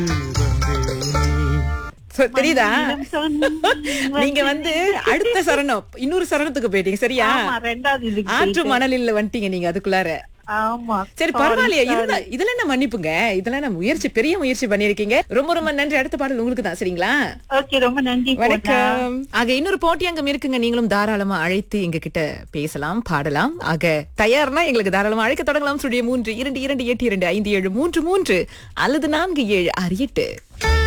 So, தெரியுதா மந்திரம் சொன்ன நீங்க வந்து அடுத்த சரணம் இன்னொரு சரணத்துக்கு போயிட்டீங்க சரியா ஆமா ரெண்டாவது இதுக்கு ஆற்று போயிட்டேன். மணலில் வந்துட்டீங்க நீங்க அதுக்குள்ளார ஆமா சரி Sorry, பரவாயில்லையா sorry. இருந்தா இதெல்லாம் என்ன மன்னிப்புங்க இதெல்லாம் நான் முயற்சி பெரிய முயற்சி பண்ணிருக்கீங்க ரொம்ப ரொம்ப நன்றி அடுத்த பாடல் உங்களுக்கு தான் சரிங்களா ஓகே ரொம்ப நன்றி போனா. வணக்கம் ஆக இன்னொரு போட்டி அங்கம் இருக்குங்க நீங்களும் தாராளமா அழைத்து எங்க கிட்ட பேசலாம் பாடலாம் ஆக தயார்னா எங்களுக்கு தாராளமா அழைக்க தொடங்கலாம் சுழிய மூன்று இரண்டு இரண்டு எட்டு இரண்டு ஐந்து ஏழு மூன்று மூன்று அல்லது நான்கு ஏழு ஆறு எட்டு